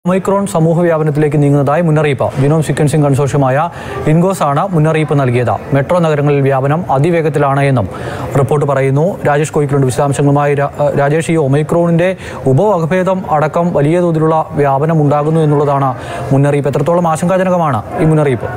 omicron സമൂഹ വ്യാപനത്തിലേക്ക് നീങ്ങുന്നതായി മുന്നറിയിപ്പ് genome sequencing കൺസോർഷ്യമായ ഇൻഗോസ് ആണ് മുന്നറിയിപ്പ് നൽകിയത് മെട്രോ നഗരങ്ങളിൽ വ്യാപനം അതിവേഗത്തിലാണ് എന്നും റിപ്പോർട്ട് പറയുന്നു രാജേഷ് കോയിക്കലുണ്ട് വിശദാംശങ്ങളുമായി രാ- ഏഹ് രാജേഷ് ഈ ഒമൈക്രോണിന്റെ ഉപവകഭേദം അടക്കം വലിയ തോതിലുള്ള വ്യാപനം ഉണ്ടാകുന്നു എന്നുള്ളതാണ് മുന്നറിയിപ്പ് എത്രത്തോളം ആശങ്കാജനകമാണ് ഈ മുന്നറിയിപ്പ്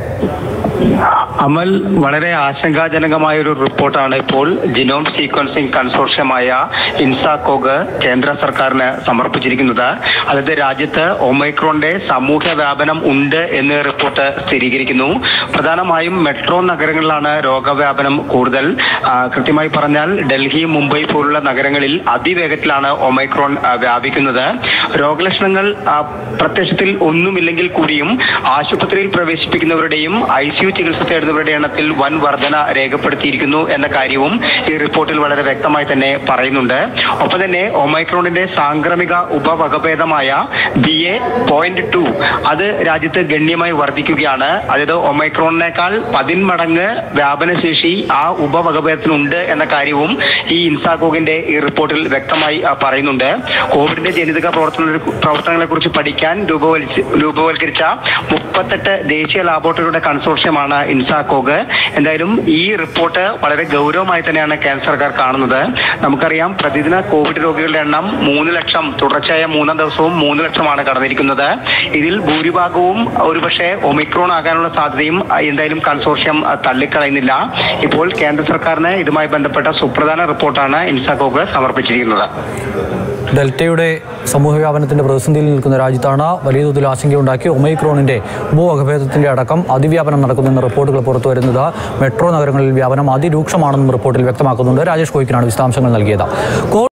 അമൽ വളരെ ആശങ്കാജനകമായ ഒരു റിപ്പോർട്ടാണ് ഇപ്പോൾ ജിനോം സീക്വൻസിംഗ് കൺസോർഷ്യമായ ഇൻസാകോഗ് കേന്ദ്ര സർക്കാരിന് സമർപ്പിച്ചിരിക്കുന്നത് അതായത് രാജ്യത്ത് ഒമൈക്രോണിന്റെ സമൂഹ വ്യാപനം ഉണ്ട് എന്ന് റിപ്പോർട്ട് സ്ഥിരീകരിക്കുന്നു പ്രധാനമായും മെട്രോ നഗരങ്ങളിലാണ് രോഗവ്യാപനം കൂടുതൽ ആ, കൃത്യമായി പറഞ്ഞാൽ ഡൽഹി മുംബൈ പോലുള്ള നഗരങ്ങളിൽ അതിവേഗത്തിലാണ് ഒമൈക്രോൺ ആ, വ്യാപിക്കുന്നത് രോഗലക്ഷണങ്ങൾ ആ, പ്രത്യക്ഷത്തിൽ ഒന്നുമില്ലെങ്കിൽ കൂടിയും ആശുപത്രിയിൽ പ്രവേശിപ്പിക്കുന്നവരുടെയും ഐ സി യു ചികിത്സ തേടുന്നവരുടെ എണ്ണത്തിൽ വൻ വർധന രേഖപ്പെടുത്തിയിരിക്കുന്നു എന്ന കാര്യവും ഈ റിപ്പോർട്ടിൽ വളരെ വ്യക്തമായി തന്നെ പറയുന്നുണ്ട് ഒപ്പം തന്നെ ഒമൈക്രോണിന്റെ സാംക്രമിക ഉപവകഭേദമായ ബി എ പോയിന്റ് ടു അത് രാജ്യത്ത് ഗണ്യമായി വർദ്ധിക്കുകയാണ് അതായത് ഒമൈക്രോണിനേക്കാൾ പതിന്മടങ്ങ് വ്യാപനശേഷി ആ ഉപവകഭേദത്തിനുണ്ട് എന്ന കാര്യവും ഈ ഇൻസാഗോഗിന്റെ ഈ റിപ്പോർട്ടിൽ വ്യക്തമായി ആ, പറയുന്നുണ്ട് കോവിഡിന്റെ ജനിതക പ്രവർത്തന പ്രവർത്തനങ്ങളെ കുറിച്ച് പഠിക്കാൻ രൂപവൽക്കരിച്ച രൂപവൽക്കരിച്ച മുപ്പത്തെട്ട് ദേശീയ ലാബോറട്ടറിയുടെ കൺസോർഷ്യമാണ് ഇൻസാകോഗ് എന്തായാലും ഈ റിപ്പോർട്ട് വളരെ ഗൗരവമായി തന്നെയാണ് കേന്ദ്ര സർക്കാർ കാണുന്നത് നമുക്കറിയാം പ്രതിദിന കോവിഡ് രോഗികളുടെ എണ്ണം മൂന്ന് ലക്ഷം തുടർച്ചയായ മൂന്നാം ദിവസവും മൂന്ന് ലക്ഷമാണ് കടന്നിരിക്കുന്നത് ഇതിൽ ഭൂരിഭാഗവും ഒരുപക്ഷെ ഒമിക്രോൺ ആകാനുള്ള സാധ്യതയും ആ, എന്തായാലും കൺസോർഷ്യം ആ, തള്ളിക്കളയുന്നില്ല ഇപ്പോൾ കേന്ദ്ര സർക്കാരിന് ഇതുമായി ബന്ധപ്പെട്ട സുപ്രധാന റിപ്പോർട്ടാണ് ഇൻസാകോഗ് സമർപ്പിച്ചിരിക്കുന്നത് ഡെൽറ്റയുടെ സമൂഹ വ്യാപനത്തിന്റെ പ്രതിസന്ധിയിൽ നിൽക്കുന്ന രാജ്യത്താണ് വലിയ തോതിൽ ആശങ്കയുണ്ടാക്കി ഒമൈക്രോണിന്റെ ഉപവകഭേദത്തിന്റെ അടക്കം അതിവ്യാപനം നടക്കുന്നെന്ന റിപ്പോർട്ടുകൾ പുറത്തുവരുന്നത് മെട്രോ നഗരങ്ങളിൽ വ്യാപനം അതിരൂക്ഷമാണെന്നും റിപ്പോർട്ടിൽ വ്യക്തമാക്കുന്നുണ്ട് രാജേഷ് കോയിക്കിനാണ് വിശദാംശങ്ങൾ നൽകിയത് കോ-